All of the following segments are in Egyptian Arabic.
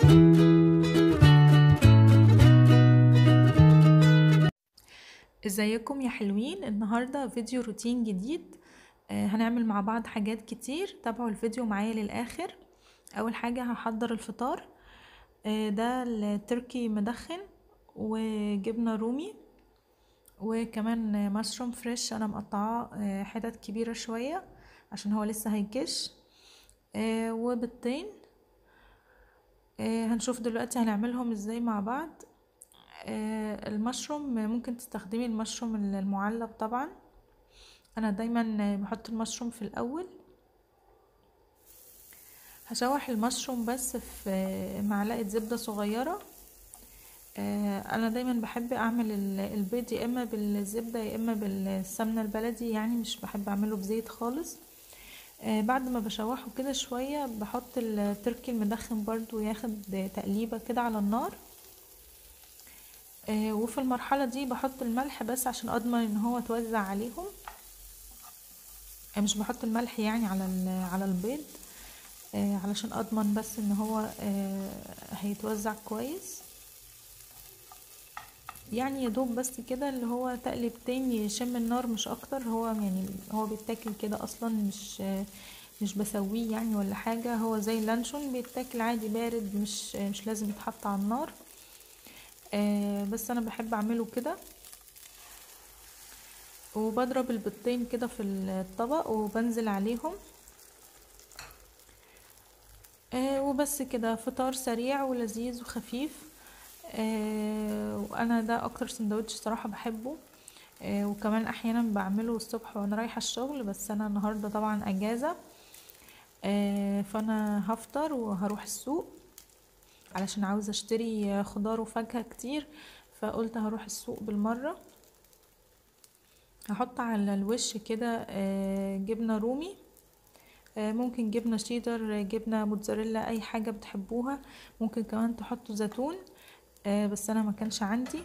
ازيكم يا حلوين النهاردة فيديو روتين جديد آه، هنعمل مع بعض حاجات كتير تابعوا الفيديو معايا للآخر أول حاجة هحضر الفطار آه، ده التركي مدخن وجبنة رومي وكمان مشروم فريش أنا مقطعاه آه، حتت كبيرة شوية عشان هو لسه هيكش آه، وبيضتين آه، هنشوف دلوقتي هنعملهم ازاي مع بعض آه، المشروم ممكن تستخدمي المشروم المعلب طبعا انا دايما بحط المشروم في الاول هشوح المشروم بس في معلقه زبده صغيره آه، انا دايما بحب اعمل البيض يا اما بالزبده يا اما بالسمنه البلدي يعني مش بحب اعمله بزيت خالص آه، بعد ما بشوحه كده شويه بحط التركي المدخن برضو ياخد تقليبه كده على النار آه، وفي المرحله دي بحط الملح بس عشان اضمن ان هو توزع عليهم آه، مش بحط الملح يعني على على البيض آه، علشان اضمن بس ان هو هيتوزع كويس يعني يدوب بس كده اللي هو تقلبتين يشم النار مش اكتر هو يعني هو بيتاكل كده اصلا مش مش بسويه يعني ولا حاجه هو زي اللانشون بيتاكل عادي بارد مش مش لازم يتحط على النار آه بس انا بحب اعمله كده وبضرب البيضتين كده في الطبق وبنزل عليهم آه وبس كده فطار سريع ولذيذ وخفيف آه وانا ده اكتر سندوتش صراحه بحبه آه وكمان احيانا بعمله الصبح وانا رايحه الشغل بس انا النهارده طبعا اجازه آه فانا هفطر وهروح السوق علشان عاوزة اشتري خضار وفاكهة كتير فقلت هروح السوق بالمرة هحط على الوش كده جبنة رومي ممكن جبنة شيدر جبنة موتزاريلا اي حاجة بتحبوها ممكن كمان تحطوا زيتون بس انا ما كانش عندي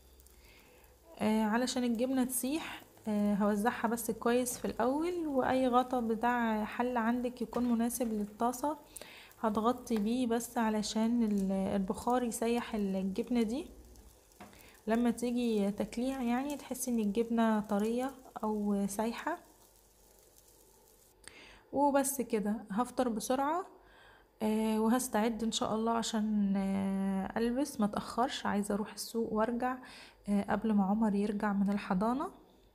علشان الجبنة تسيح هوزعها بس كويس في الاول واي غطا بتاع حل عندك يكون مناسب للطاسة هتغطي بيه بس علشان البخار يسيح الجبنة دي لما تيجي تاكليها يعني تحسي ان الجبنة طرية او سايحة وبس كده هفطر بسرعة آه وهستعد ان شاء الله عشان آه البس ما تاخرش عايزه اروح السوق وارجع آه قبل ما عمر يرجع من الحضانه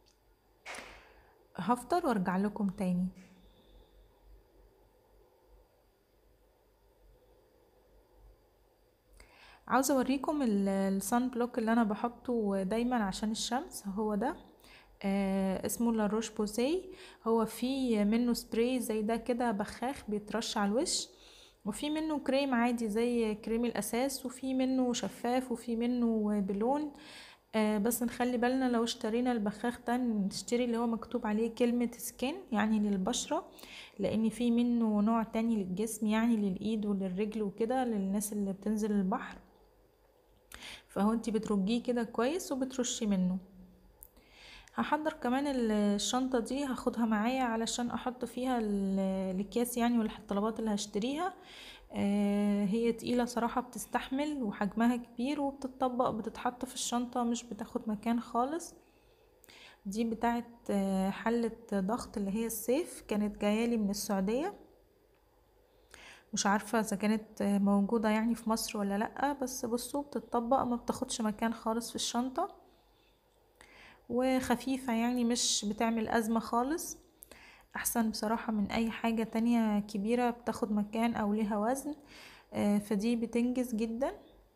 هفطر وارجع لكم تاني عاوزه اوريكم الصن بلوك اللي انا بحطه دايما عشان الشمس هو ده آه اسمه لاروش بوسي هو في منه سبراي زي ده كده بخاخ بيترش على الوش وفي منه كريم عادي زي كريم الاساس وفي منه شفاف وفي منه بلون آه بس نخلي بالنا لو اشترينا البخاخ ده نشتري اللي هو مكتوب عليه كلمة سكين يعني للبشرة لان في منه نوع تاني للجسم يعني للايد وللرجل وكده للناس اللي بتنزل البحر فهو انتي بترجيه كده كويس وبترشي منه هحضر كمان الشنطة دي هاخدها معايا علشان احط فيها الاكياس يعني والطلبات اللي هشتريها آه هي تقيلة صراحة بتستحمل وحجمها كبير وبتطبق بتتحط في الشنطة مش بتاخد مكان خالص دي بتاعت حلة ضغط اللي هي السيف كانت جايالي من السعودية مش عارفة اذا كانت موجودة يعني في مصر ولا لأ بس بصوا بتطبق ما بتاخدش مكان خالص في الشنطة وخفيفة يعني مش بتعمل أزمة خالص أحسن بصراحة من أي حاجة تانية كبيرة بتاخد مكان أو ليها وزن فدي بتنجز جدا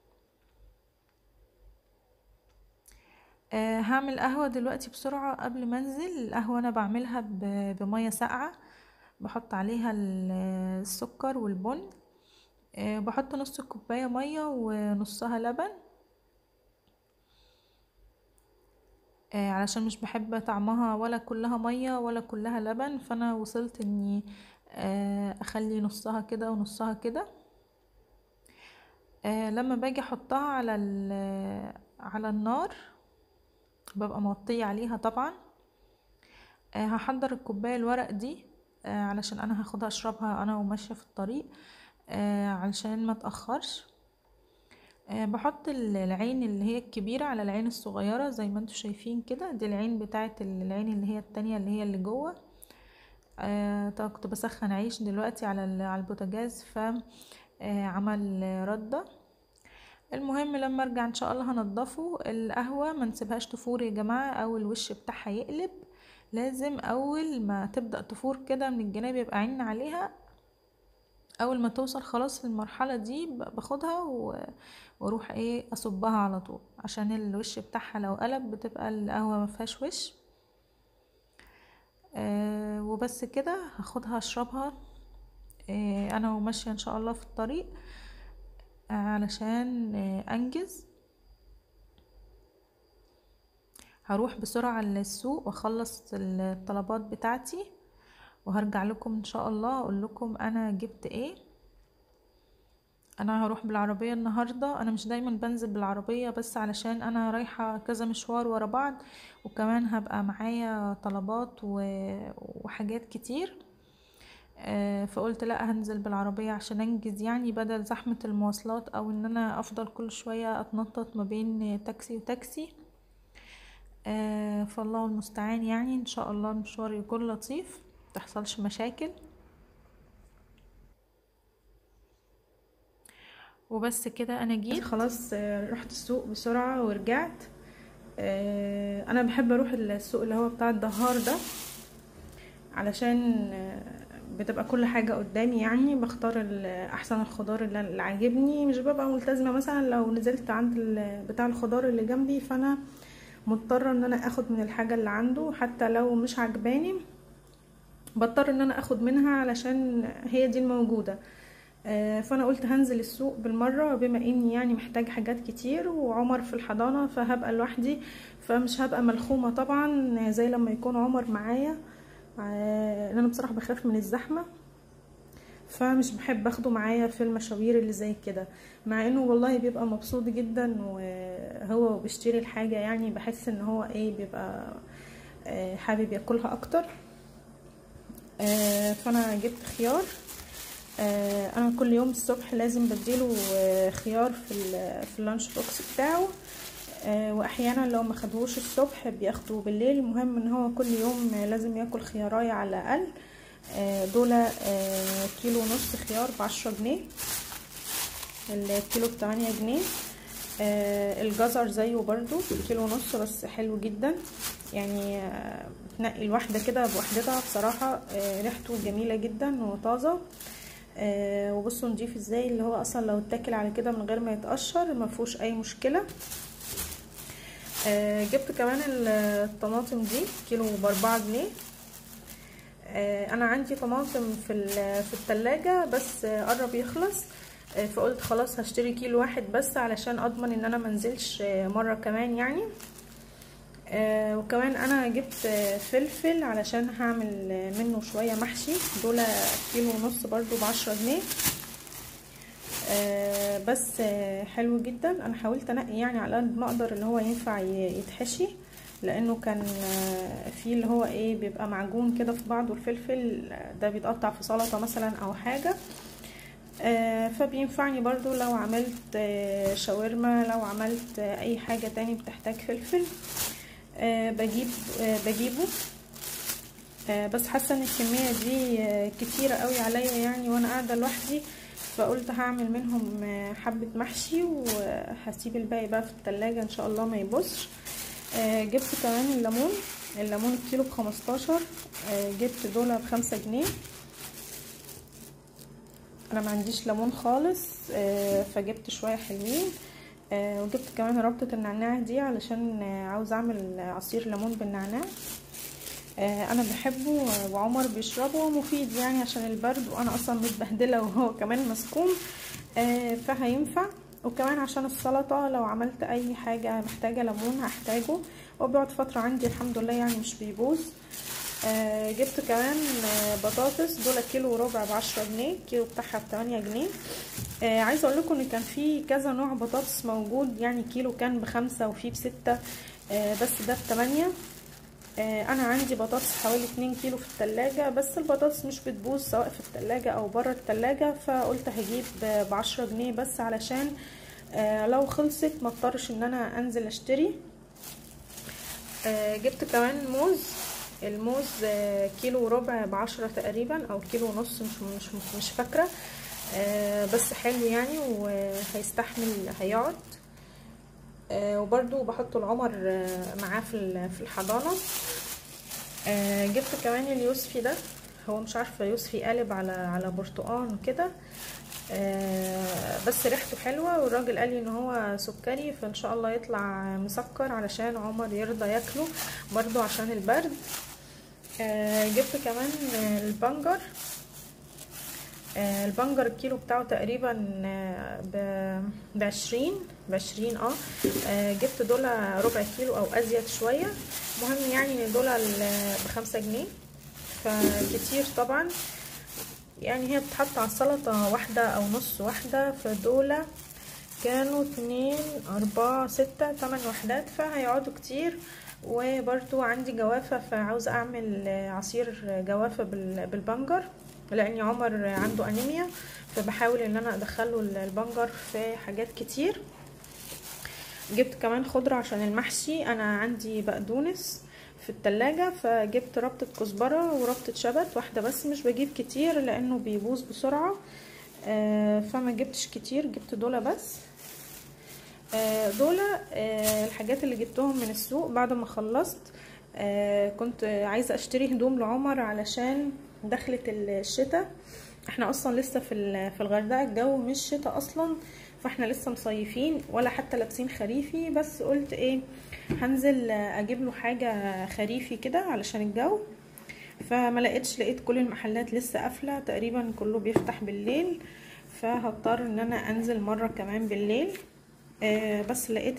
هعمل قهوة دلوقتي بسرعة قبل ما انزل القهوة انا بعملها بمية ساقعة بحط عليها السكر والبن بحط نص كوباية مية ونصها لبن علشان مش بحب طعمها ولا كلها مية ولا كلها لبن فانا وصلت اني اخلي نصها كده ونصها كده لما باجي احطها على على النار ببقى مغطية عليها طبعا هحضر الكوباية الورق دي علشان انا هاخدها اشربها انا وماشيه في الطريق علشان ما تاخرش أه بحط العين اللي هي الكبيرة على العين الصغيرة زي ما انتوا شايفين كده دي العين بتاعت العين اللي هي التانية اللي هي اللي جوه أه طبعا كنت بسخن عيش دلوقتي على على البوتاجاز ف أه عمل ردة المهم لما ارجع ان شاء الله هنضفه القهوة ما نسيبهاش تفور يا جماعة او الوش بتاعها يقلب لازم اول ما تبدأ تفور كده من الجناب يبقى عين عليها اول ما توصل خلاص للمرحلة دي باخدها واروح ايه اصبها على طول عشان الوش بتاعها لو قلب بتبقى القهوة ما فيهاش وش آه وبس كده هاخدها اشربها آه انا وماشية ان شاء الله في الطريق آه علشان آه انجز هروح بسرعة للسوق واخلص الطلبات بتاعتي وهرجع لكم ان شاء الله اقول لكم انا جبت ايه انا هروح بالعربية النهاردة انا مش دايما بنزل بالعربية بس علشان انا رايحة كذا مشوار ورا بعض وكمان هبقى معايا طلبات وحاجات كتير فقلت لا هنزل بالعربية عشان انجز يعني بدل زحمة المواصلات او ان انا افضل كل شوية اتنطط ما بين تاكسي وتاكسي فالله المستعان يعني ان شاء الله المشوار يكون لطيف متحصلش مشاكل وبس كده انا جيت خلاص رحت السوق بسرعة ورجعت انا بحب اروح السوق اللي هو بتاع الدهار ده علشان بتبقى كل حاجة قدامي يعني بختار احسن الخضار اللي عاجبني مش ببقى ملتزمة مثلا لو نزلت عند بتاع الخضار اللي جنبي فانا مضطرة ان انا اخد من الحاجة اللي عنده حتى لو مش عجباني بضطر ان انا اخد منها علشان هي دي الموجودة فانا قلت هنزل السوق بالمرة بما اني يعني محتاج حاجات كتير وعمر في الحضانة فهبقى لوحدي فمش هبقى ملخومة طبعا زي لما يكون عمر معايا لان انا بصراحة بخاف من الزحمة فمش بحب اخده معايا في المشاوير اللي زي كده مع انه والله بيبقى مبسوط جدا وهو بيشتري الحاجة يعني بحس ان هو ايه بيبقى حابب ياكلها اكتر فانا جبت خيار انا كل يوم الصبح لازم بديله خيار في في اللانش بوكس بتاعه واحيانا لو ما خدوش الصبح بياخدوه بالليل المهم ان هو كل يوم لازم ياكل خيارايه على الاقل دول كيلو ونص خيار بعشرة جنيه الكيلو بتمانية جنيه الجزر زيه برضو كيلو ونص بس حلو جدا يعني تنقي الواحدة كده بوحدتها بصراحة ريحته جميلة جدا وطازة وبصوا نضيف ازاي اللي هو اصلا لو اتاكل على كده من غير ما يتقشر ما فيهوش اي مشكله جبت كمان الطماطم دي كيلو باربعة جنيه انا عندي طماطم في في التلاجة بس قرب يخلص فقلت خلاص هشتري كيلو واحد بس علشان اضمن ان انا منزلش مره كمان يعني آه وكمان انا جبت فلفل علشان هعمل منه شوية محشي دول كيلو ونص برضو بعشرة جنيه آه بس آه حلو جدا انا حاولت انقي يعني على قد ما اقدر اللي هو ينفع يتحشي لانه كان فيه اللي هو ايه بيبقى معجون كده في بعضه الفلفل ده بيتقطع في سلطة مثلا او حاجة فبينفعني برضو لو عملت شاورما لو عملت اي حاجة تاني بتحتاج فلفل أه بجيب أه بجيبه أه بس حاسه ان الكميه دي كتيره قوي عليا يعني وانا قاعده لوحدي فقلت هعمل منهم حبه محشي وهسيب الباقي بقى في التلاجة ان شاء الله ما يبصش جبت كمان الليمون الليمون الكيلو بخمستاشر جبت دول بخمسة جنيه انا ما عنديش ليمون خالص فجبت شويه حلوين آه وجبت كمان ربطة النعناع دي علشان آه عاوز اعمل عصير ليمون بالنعناع آه انا بحبه وعمر بيشربه مفيد يعني عشان البرد وانا اصلا متبهدلة وهو كمان مسكوم فهينفع وكمان عشان السلطة لو عملت اي حاجة محتاجة ليمون هحتاجه وبيقعد فترة عندي الحمد لله يعني مش بيبوظ آه جبت كمان آه بطاطس دول كيلو وربع بعشرة جنيه كيلو بتاعها بتمانية جنيه آه عايزه اقول لكم ان كان في كذا نوع بطاطس موجود يعني كيلو كان بخمسة وفي بستة آه بس ده بتمانية آه انا عندي بطاطس حوالي اتنين كيلو في التلاجة بس البطاطس مش بتبوظ سواء في التلاجة او برا التلاجة فقلت هجيب بعشرة جنيه بس علشان آه لو خلصت ما اضطرش ان انا انزل اشتري آه جبت كمان موز الموز آه كيلو وربع بعشرة تقريبا او كيلو ونص مش مش مش فاكره آه بس حلو يعني وهيستحمل هيقعد آه وبرده بحط العمر آه معاه في في الحضانه آه جبت كمان اليوسفي ده هو مش عارفه يوسفي قالب على على برتقان كده آه بس ريحته حلوه والراجل قال لي ان هو سكري فان شاء الله يطلع مسكر علشان عمر يرضى ياكله برضو عشان البرد آه جبت كمان البنجر آه البنجر الكيلو بتاعه تقريبا بعشرين بعشرين اه جبت دول ربع كيلو او ازيد شوية مهم يعني ان دول بخمسة جنيه فكتير طبعا يعني هي بتحط على السلطة واحدة او نص واحدة فدول كانوا اتنين اربعة ستة تمن وحدات فهيقعدوا كتير وبرضو عندي جوافة فعاوزة اعمل عصير جوافة بالبنجر لاني عمر عنده انيميا فبحاول ان انا ادخله البنجر في حاجات كتير جبت كمان خضرة عشان المحشي انا عندي بقدونس في التلاجة فجبت ربطة كزبرة وربطة شبت واحدة بس مش بجيب كتير لانه بيبوظ بسرعة فما جبتش كتير جبت دولة بس دولة الحاجات اللي جبتهم من السوق بعد ما خلصت كنت عايزة اشتري هدوم لعمر علشان دخلت الشتاء احنا اصلا لسه في في الغردقه الجو مش شتاء اصلا فاحنا لسه مصيفين ولا حتى لابسين خريفي بس قلت ايه هنزل اجيب له حاجه خريفي كده علشان الجو فما لقيتش لقيت كل المحلات لسه قافله تقريبا كله بيفتح بالليل فهضطر ان انا انزل مره كمان بالليل آه بس لقيت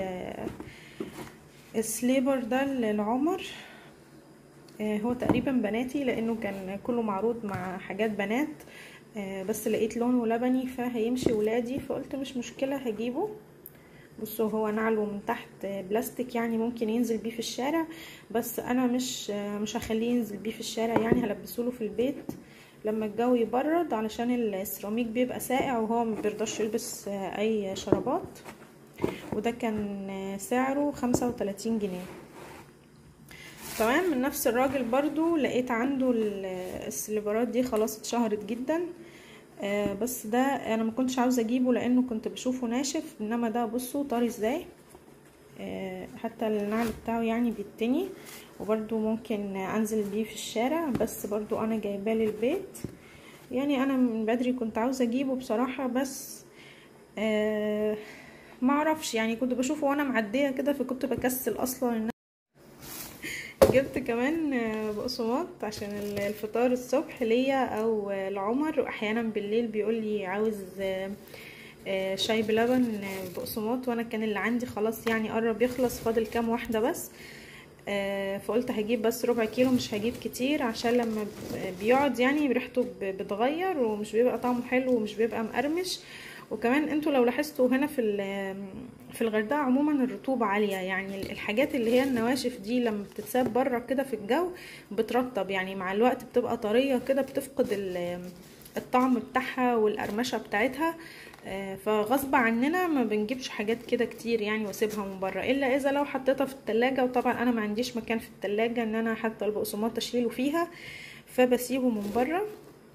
السليبر ده لعمر هو تقريبا بناتي لانه كان كله معروض مع حاجات بنات بس لقيت لونه لبني فهيمشي ولادي فقلت مش مشكلة هجيبه بصوا هو نعله من تحت بلاستيك يعني ممكن ينزل بيه في الشارع بس انا مش مش هخليه ينزل بيه في الشارع يعني هلبسه له في البيت لما الجو يبرد علشان السيراميك بيبقى ساقع وهو ما بيرضاش يلبس اي شرابات وده كان سعره خمسة وتلاتين جنيه تمام من نفس الراجل برضو لقيت عنده السليبرات دي خلاص اتشهرت جدا آه بس ده انا ما كنتش عاوزه اجيبه لانه كنت بشوفه ناشف انما ده بصوا طري ازاي آه حتى النعل بتاعه يعني بيتني وبرضو ممكن انزل بيه في الشارع بس برضو انا جايباه للبيت يعني انا من بدري كنت عاوزه اجيبه بصراحه بس آه معرفش يعني كنت بشوفه وانا معديه كده فكنت بكسل اصلا ان جبت كمان بقسماط عشان الفطار الصبح ليا او لعمر واحيانا بالليل بيقول لي عاوز شاي بلبن بقسماط وانا كان اللي عندي خلاص يعني قرب يخلص فاضل كام واحده بس فقلت هجيب بس ربع كيلو مش هجيب كتير عشان لما بيقعد يعني ريحته بتغير ومش بيبقى طعمه حلو ومش بيبقى مقرمش وكمان انتوا لو لاحظتوا هنا في في الغردقه عموما الرطوبه عاليه يعني الحاجات اللي هي النواشف دي لما بتتساب بره كده في الجو بترطب يعني مع الوقت بتبقى طريه كده بتفقد الطعم بتاعها والقرمشه بتاعتها فغصب عننا ما بنجيبش حاجات كده كتير يعني واسيبها من بره الا اذا لو حطيتها في التلاجة وطبعا انا ما عنديش مكان في التلاجة ان انا حتى البقسماط اشيله فيها فبسيبه من بره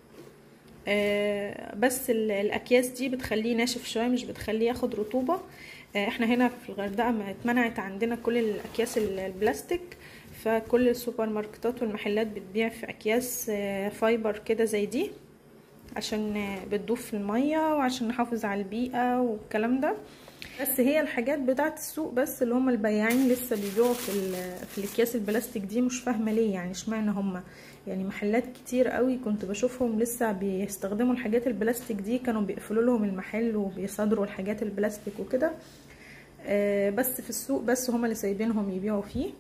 بس الاكياس دي بتخليه ناشف شويه مش بتخليه ياخد رطوبه احنا هنا في الغردقه اتمنعت عندنا كل الاكياس البلاستيك فكل السوبر ماركتات والمحلات بتبيع في اكياس فايبر كده زي دي عشان بتدوب في الميه وعشان نحافظ على البيئه والكلام ده بس هي الحاجات بتاعه السوق بس اللي هم البياعين لسه بيبيعوا في في الاكياس البلاستيك دي مش فاهمه ليه يعني اشمعنى هم يعني محلات كتير قوي كنت بشوفهم لسه بيستخدموا الحاجات البلاستيك دي كانوا بيقفلوا لهم المحل وبيصادروا الحاجات البلاستيك وكده آه بس في السوق بس هما اللي سايبينهم يبيعوا فيه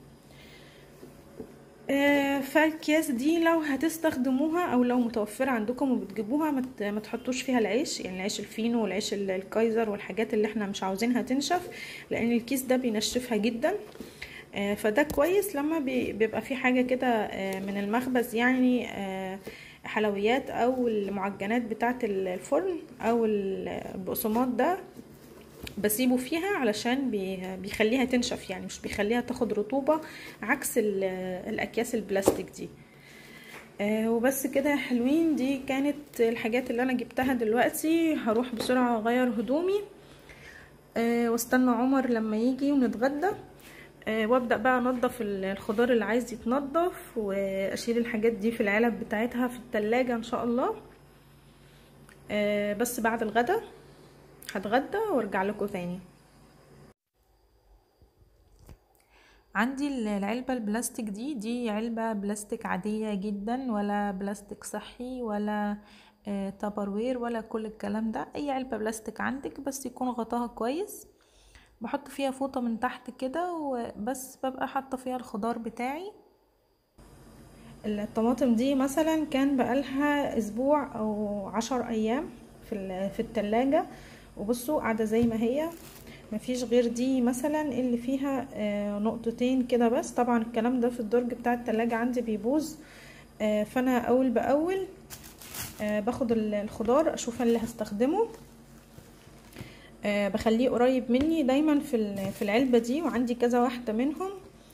آه فالكياس دي لو هتستخدموها او لو متوفره عندكم وبتجيبوها ما تحطوش فيها العيش يعني العيش الفينو والعيش الكايزر والحاجات اللي احنا مش عاوزينها تنشف لان الكيس ده بينشفها جدا آه فده كويس لما بيبقى في حاجه كده من المخبز يعني حلويات او المعجنات بتاعه الفرن او البقسماط ده بسيبه فيها علشان بيخليها تنشف يعني مش بيخليها تاخد رطوبة عكس الاكياس البلاستيك دي آه وبس كده يا حلوين دي كانت الحاجات اللي انا جبتها دلوقتي هروح بسرعة اغير هدومي آه واستنى عمر لما يجي ونتغدى آه وابدا بقى انضف الخضار اللي عايز يتنضف واشيل الحاجات دي في العلب بتاعتها في التلاجة ان شاء الله آه بس بعد الغدا هتغدى وارجع لكم تاني عندي العلبة البلاستيك دي دي علبة بلاستيك عادية جدا ولا بلاستيك صحي ولا تابروير ولا كل الكلام ده اي علبة بلاستيك عندك بس يكون غطاها كويس بحط فيها فوطة من تحت كده وبس ببقى حاطة فيها الخضار بتاعي الطماطم دي مثلا كان بقالها اسبوع او عشر ايام في في التلاجة وبصوا قاعدة زي ما هي مفيش غير دي مثلا اللي فيها آه نقطتين كده بس طبعا الكلام ده في الدرج بتاع التلاجة عندي بيبوظ آه فانا اول باول آه باخد الخضار اشوف اللي هستخدمه بخليه قريب مني دايما في في العلبة دي وعندي كذا واحدة منهم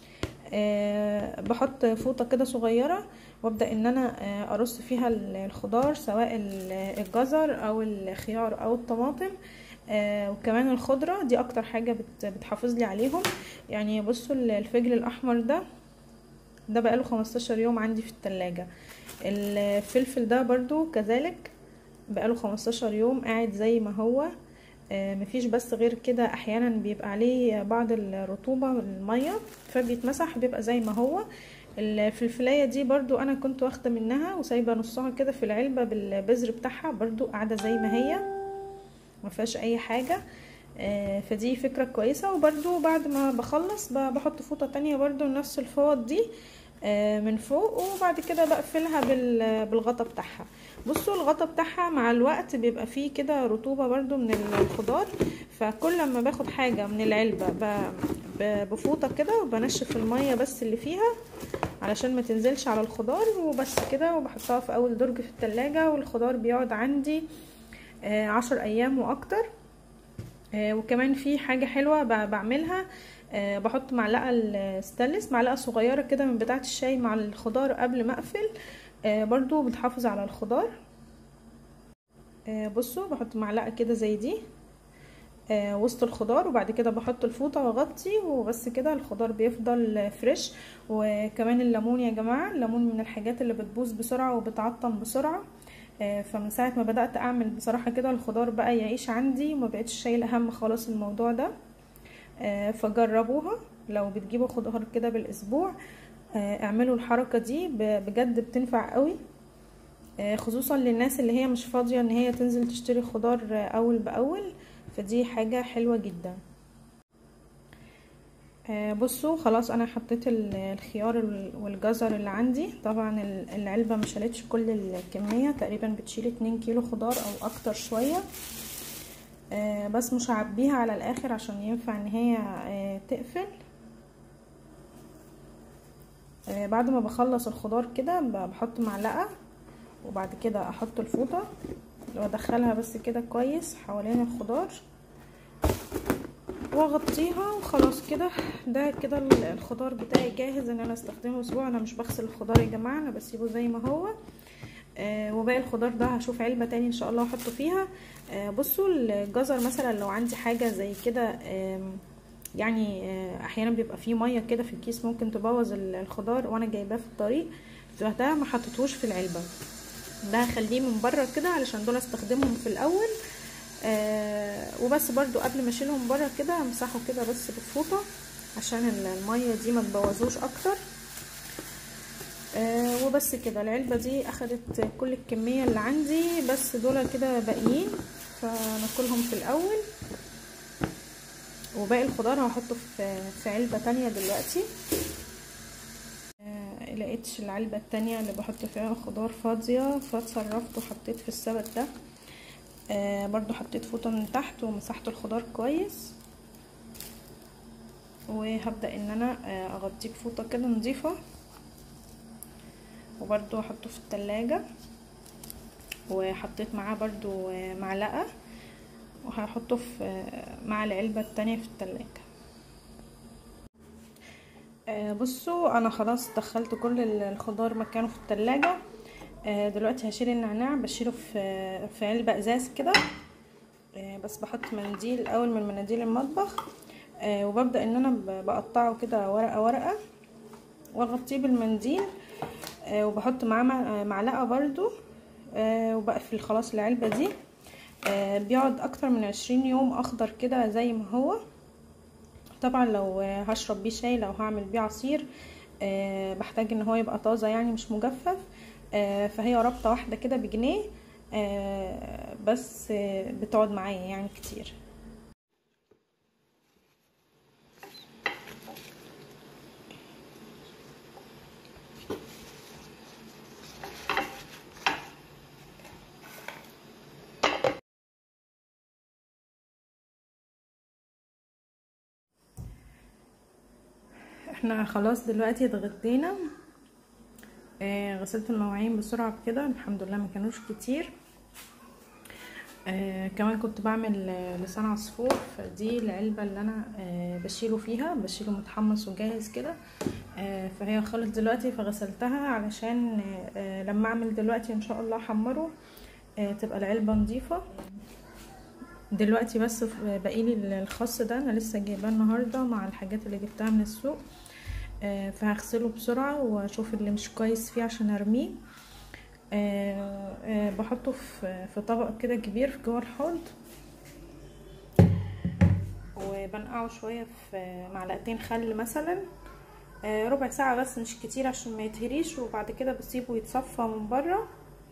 بحط فوطة كده صغيرة وابدأ ان انا ارص فيها الخضار سواء الجزر او الخيار او الطماطم آه وكمان الخضرة دي اكتر حاجة بت بتحافظ لي عليهم يعني بصوا الفجل الاحمر ده ده بقاله 15 يوم عندي في التلاجة الفلفل ده برضو كذلك بقاله 15 يوم قاعد زي ما هو آه مفيش بس غير كده احيانا بيبقى عليه بعض الرطوبة من المية فبيتمسح بيبقى زي ما هو الفلفلاية دي برضو انا كنت واخدة منها وسايبة نصها كده في العلبة بالبذر بتاعها برضو قاعدة زي ما هي ما فيهاش اي حاجة آه فدي فكرة كويسة وبرضو بعد ما بخلص بحط فوطة تانية برضو نفس الفوط دي آه من فوق وبعد كده بقفلها بالغطا بتاعها بصوا الغطا بتاعها مع الوقت بيبقى فيه كده رطوبة برضو من الخضار فكل ما باخد حاجة من العلبة بفوطة كده وبنشف المية بس اللي فيها علشان ما تنزلش على الخضار وبس كده وبحطها في اول درج في التلاجة والخضار بيقعد عندي آه عشر ايام واكتر آه وكمان في حاجة حلوة بعملها آه بحط معلقة الستانلس معلقة صغيرة كده من بتاعة الشاي مع الخضار قبل ما اقفل برضو بتحافظ على الخضار بصوا بحط معلقة كده زي دي وسط الخضار وبعد كده بحط الفوطة واغطي وبس كده الخضار بيفضل فريش وكمان الليمون يا جماعة الليمون من الحاجات اللي بتبوظ بسرعة وبتعطن بسرعة فمن ساعة ما بدأت اعمل بصراحة كده الخضار بقى يعيش عندي وما بقتش شايلة هم خالص الموضوع ده فجربوها لو بتجيبوا خضار كده بالاسبوع اعملوا الحركة دي بجد بتنفع قوي خصوصا للناس اللي هي مش فاضية ان هي تنزل تشتري خضار اول باول فدي حاجة حلوة جدا بصوا خلاص انا حطيت الخيار والجزر اللي عندي طبعا العلبة مش شالتش كل الكمية تقريبا بتشيل 2 كيلو خضار او اكتر شوية بس مش هعبيها على الاخر عشان ينفع ان هي تقفل بعد ما بخلص الخضار كده بحط معلقة وبعد كده احط الفوطة وادخلها بس كده كويس حوالين الخضار واغطيها وخلاص كده ده كده الخضار بتاعي جاهز ان انا استخدمه اسبوع انا مش بغسل الخضار يا جماعه انا بسيبه زي ما هو آه وباقي الخضار ده هشوف علبه تاني ان شاء الله احطه فيها آه بصوا الجزر مثلا لو عندي حاجه زي كده آه يعني احيانا بيبقى فيه ميه كده في الكيس ممكن تبوظ الخضار وانا جايباه في الطريق ده ما حطيتهوش في العلبه ده هخليه من بره كده علشان دول استخدمهم في الاول آه وبس برضو قبل ما اشيلهم بره كده امسحه كده بس بالفوطه عشان الميه دي ما تبوظوش اكتر آه وبس كده العلبه دي اخدت كل الكميه اللي عندي بس دول كده باقيين فناكلهم في الاول وباقي الخضار هحطه في في علبه تانية دلوقتي آه لقيتش العلبه التانية اللي بحط فيها الخضار فاضيه فاتصرفت وحطيت في السبت ده آه برضو حطيت فوطه من تحت ومسحت الخضار كويس وهبدا ان انا آه اغطيه بفوطه كده نظيفه وبرضو احطه في التلاجة وحطيت معاه برضو آه معلقه وهحطه في مع العلبة التانية في التلاجة بصوا انا خلاص دخلت كل الخضار مكانه في التلاجة دلوقتي هشيل النعناع بشيله في في علبة ازاز كده بس بحط منديل الاول من مناديل المطبخ وببدأ ان انا بقطعه كده ورقة ورقة واغطيه بالمنديل وبحط معاه معلقة برضو وبقفل خلاص العلبة دي بيقعد اكتر من عشرين يوم اخضر كده زي ما هو طبعا لو هشرب بيه شاي لو هعمل بيه عصير بحتاج ان هو يبقى طازة يعني مش مجفف فهي ربطة واحدة كده بجنيه بس بتقعد معايا يعني كتير احنا خلاص دلوقتي اتغدينا آه غسلت المواعين بسرعة كده الحمد لله ما كانوش كتير آه كمان كنت بعمل آه لسان عصفور فدي العلبة اللي انا آه بشيله فيها بشيله متحمص وجاهز كده آه فهي خلص دلوقتي فغسلتها علشان آه لما اعمل دلوقتي ان شاء الله احمره آه تبقى العلبة نظيفة دلوقتي بس باقيلي الخس ده انا لسه جايباه النهارده مع الحاجات اللي جبتها من السوق آه فهغسله بسرعه واشوف اللي مش كويس فيه عشان ارميه آه آه بحطه في في طبق كده كبير جوه الحوض وبنقعه شويه في معلقتين خل مثلا ربع ساعه بس مش كتير عشان ما يتهريش وبعد كده بسيبه يتصفى من بره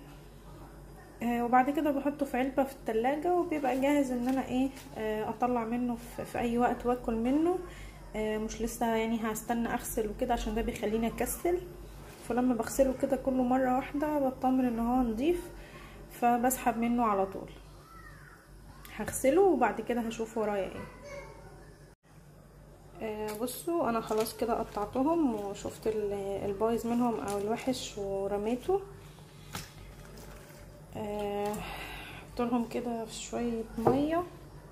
وبعد كده بحطه في علبة في التلاجة وبيبقى جاهز ان انا ايه اطلع منه في اي وقت واكل منه مش لسه يعني هستنى اغسل وكده عشان ده بيخليني اكسل فلما بغسله كده كل مرة واحدة بطمن ان هو نضيف فبسحب منه على طول هغسله وبعد كده هشوف ورايا ايه بصوا انا خلاص كده قطعتهم وشفت البايظ منهم او الوحش ورميته هحطلهم كده في شوية مية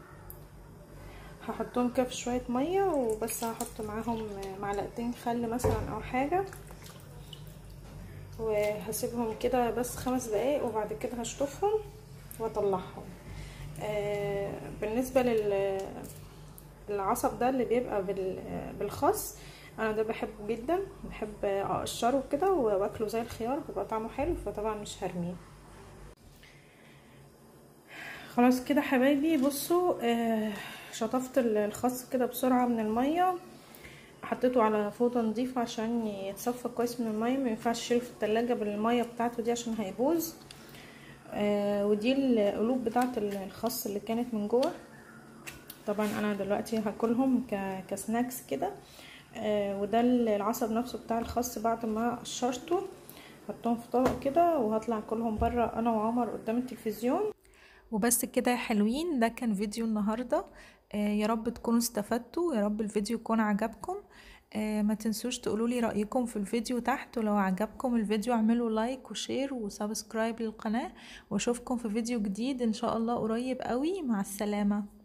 هحطهم كده في شوية مية وبس هحط معاهم معلقتين خل مثلا او حاجة وهسيبهم كده بس خمس دقايق وبعد كده هشطفهم واطلعهم بالنسبة لل العصب ده اللي بيبقى بالخس انا ده بحبه جدا بحب اقشره كده واكله زي الخيار بيبقى طعمه حلو فطبعا مش هرميه خلاص كده حبايبي بصوا آه شطفت الخس كده بسرعة من المية حطيته على فوطة نظيفة عشان يتصفى كويس من المية ما ينفعش اشيله في التلاجة بالمية بتاعته دي عشان هيبوظ آه ودي القلوب بتاعة الخس اللي كانت من جوه طبعا انا دلوقتي هاكلهم كسناكس كده آه وده العصب نفسه بتاع الخس بعد ما قشرته حطهم في طبق كده وهطلع اكلهم بره انا وعمر قدام التلفزيون وبس كده يا حلوين ده كان فيديو النهاردة آه يا رب تكونوا استفدتوا يا رب الفيديو يكون عجبكم آه ما تنسوش تقولولي رأيكم في الفيديو تحت ولو عجبكم الفيديو اعملوا لايك وشير وسبسكرايب للقناة واشوفكم في فيديو جديد ان شاء الله قريب قوي مع السلامة